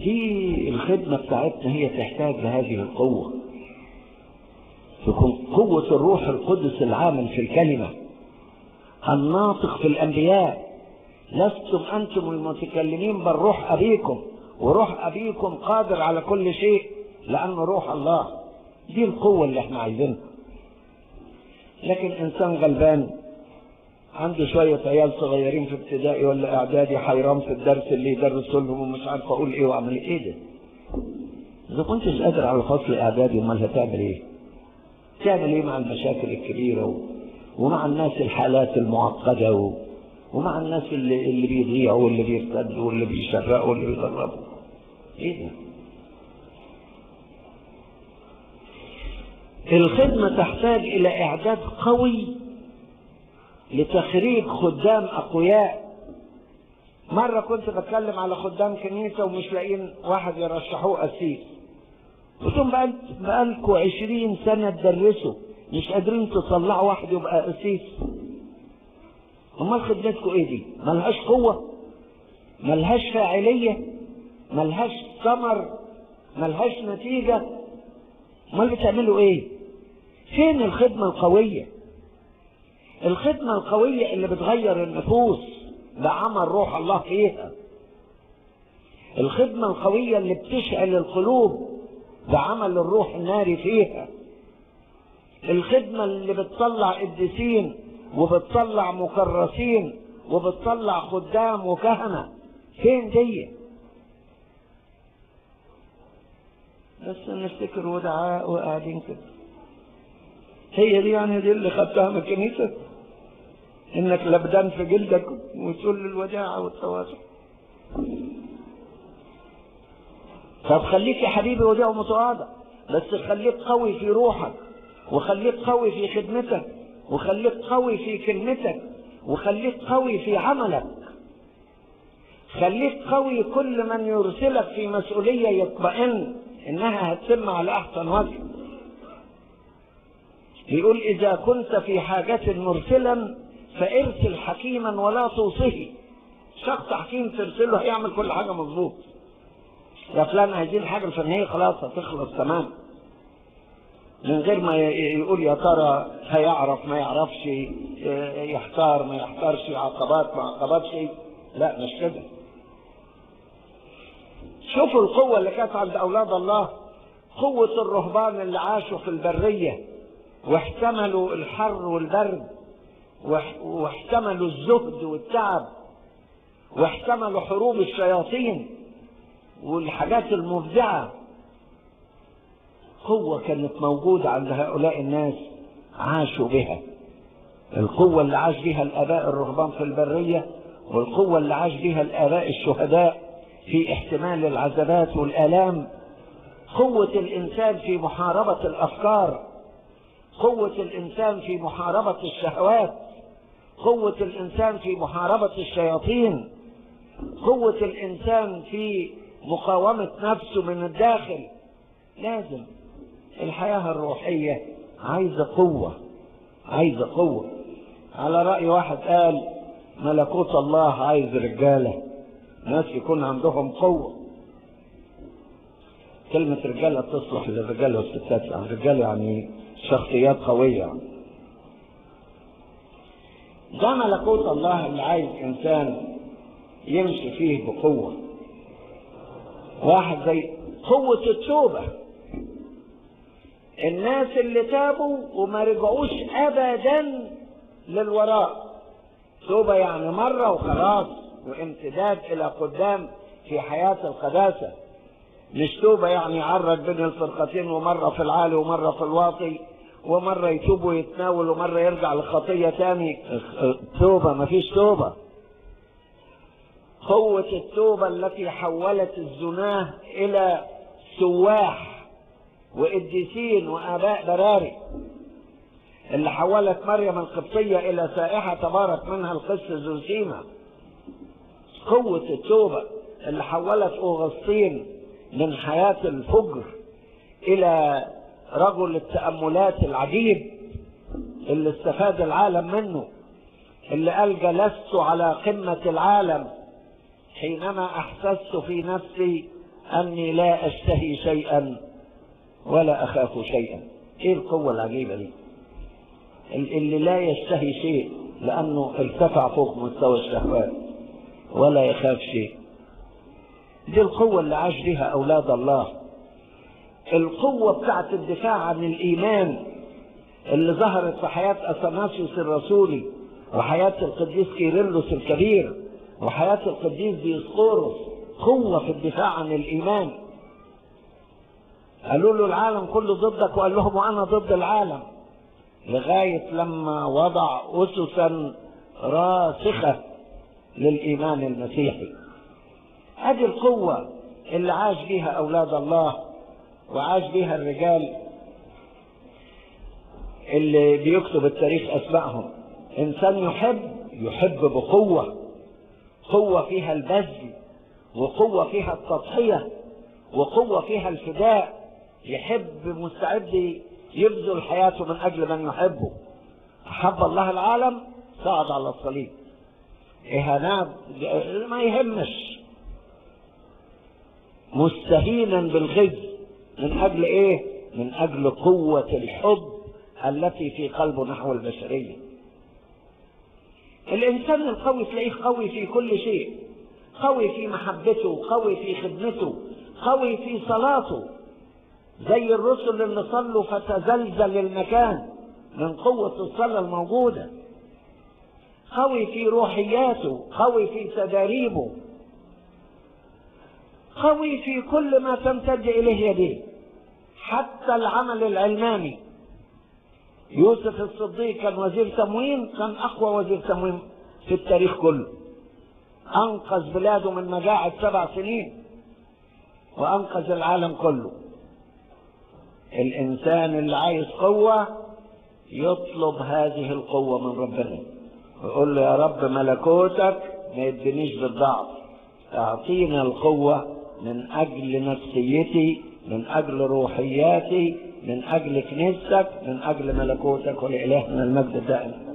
دي الخدمة بتاعتنا هي تحتاج لهذه القوة تكون قوة الروح القدس العامل في الكلمة الناطق في الأنبياء لستم أنتم المتكلمين بل روح أبيكم وروح أبيكم قادر على كل شيء لأنه روح الله دي القوة اللي احنا عايزينها لكن إنسان غلبان عنده شوية عيال صغيرين في ابتدائي ولا إعدادي حيران في الدرس اللي يدرسه لهم ومش عارف أقول إيه وأعمل إيه ده إذا كنتش قادر على فصل إعدادي أمال هتعمل إيه؟ تعمل إيه مع المشاكل الكبيرة و... ومع الناس الحالات المعقدة و... ومع الناس اللي اللي بيضيعوا واللي بيرتدوا واللي بيشرقوا واللي بيضربوا ايه ده؟ الخدمة تحتاج إلى إعداد قوي لتخريج خدام أقوياء مرة كنت بتكلم على خدام كنيسة ومش لاقيين واحد يرشحوه قسيس قلت لهم بقالكوا عشرين سنة تدرسوا مش قادرين تطلعوا واحد يبقى قسيس امال خدمتكم ايه دي ملهاش قوة ملهاش فاعلية ملهاش ثمر ملهاش نتيجة امال بتعملوا ايه فين الخدمة القوية الخدمة القوية اللي بتغير النفوس ده عمل روح الله فيها الخدمة القوية اللي بتشعل القلوب ده عمل الروح الناري فيها الخدمة اللي بتطلع قديسين وبتطلع مكرسين وبتطلع خدام وكهنة فين دي بس نفتكر ودعاء وقاعدين كده هي دي يعني دي اللي خدتها من الكنيسة انك لبدان في جلدك وتقول الوداعة والتواضع طب خليك يا حبيبي وداع ومتواضع بس خليك قوي في روحك وخليك قوي في خدمتك وخليك قوي في كلمتك وخليك قوي في عملك خليك قوي كل من يرسلك في مسؤولية يطمئن انها هتتم على احسن وجه يقول اذا كنت في حاجة مرسلا فارسل حكيما ولا توصه شخص حكيم ترسله هيعمل كل حاجة مظبوط يا فلان عايزين الحاجة الفلانية خلاص هتخلص تمام من غير ما يقول يا ترى هيعرف ما يعرفش يحتار ما يحتارش عقبات ما عقباتش لا مش كده شوفوا القوة اللي كانت عند أولاد الله قوة الرهبان اللي عاشوا في البرية واحتملوا الحر والبرد واحتملوا الزهد والتعب واحتملوا حروب الشياطين والحاجات المفزعة قوة كانت موجودة عند هؤلاء الناس عاشوا بها القوة اللي عاش بها الآباء الرهبان في البرية والقوة اللي عاش بها الآباء الشهداء في احتمال العذابات والآلام قوة الإنسان في محاربة الأفكار قوة الإنسان في محاربة الشهوات قوة الإنسان في محاربة الشياطين قوة الإنسان في مقاومة نفسه من الداخل لازم الحياة الروحية عايزة قوة عايزة قوة على رأي واحد قال ملكوت الله عايز رجالة ناس يكون عندهم قوة كلمة رجالة تصلح للرجال والستات يعني رجال يعني شخصيات قوية يعني. ده ملكوت الله اللي عايز إنسان يمشي فيه بقوة واحد زي قوة التوبة الناس اللي تابوا وما رجعوش ابدا للوراء توبة يعني مرة وخلاص وامتداد الى قدام في حياة القداسة مش توبة يعني يعرج بين الفرقتين ومرة في العالي ومرة في الواطي ومرة يتوب ويتناول ومرة يرجع لخطية تاني توبة مفيش توبة قوة التوبة التي حولت الزناه إلى سواح وقديسين وآباء براري اللي حولت مريم القبطية إلى سائحة تبارك منها القس زوسيما قوة التوبة اللي حولت أوغسطين من حياة الفجر إلى رجل التأملات العجيب اللي استفاد العالم منه اللي قال جلست على قمة العالم حينما أحسست في نفسي أني لا أشتهي شيئا ولا أخاف شيئا إيه القوة العجيبة دي اللي لا يشتهي شيء لأنه ارتفع فوق مستوى الشهوات ولا يخاف شيء دي القوة اللي عاش بها أولاد الله القوة بتاعت الدفاع عن الإيمان اللي ظهرت في حياة أثناسيوس الرسولي وحياة القديس كيرلس الكبير وحياة القديس ديسقورس قوة في الدفاع عن الإيمان قالوا له العالم كله ضدك وقال لهم وأنا ضد العالم لغاية لما وضع أسسا راسخة للإيمان المسيحي هذه القوة اللي عاش بها أولاد الله وعاش بها الرجال اللي بيكتب التاريخ أسمائهم إنسان يحب يحب بقوة قوة فيها البذل وقوة فيها التضحية وقوة فيها الفداء يحب مستعد يبذل حياته من أجل من يحبه أحب الله العالم صعد على الصليب إهانات ما يهمش مستهينا بالغز من أجل إيه؟ من أجل قوة الحب التي في قلبه نحو البشرية الإنسان القوي تلاقيه قوي في كل شيء قوي في محبته قوي في خدمته قوي في صلاته زي الرسل اللي صلوا فتزلزل المكان من قوة الصلاة الموجودة قوي في روحياته قوي في تداريبه قوي في كل ما تمتد إليه يديه حتى العمل العلماني يوسف الصديق كان وزير تموين كان أقوى وزير تموين في التاريخ كله أنقذ بلاده من مجاعة سبع سنين وأنقذ العالم كله الإنسان اللي عايز قوة يطلب هذه القوة من ربنا يقول له يا رب ملكوتك ما يدنيش بالضعف اعطينا القوة من أجل نفسيتي من أجل روحياتي من أجل كنيستك من أجل ملكوتك ولإلهنا المجد الدائم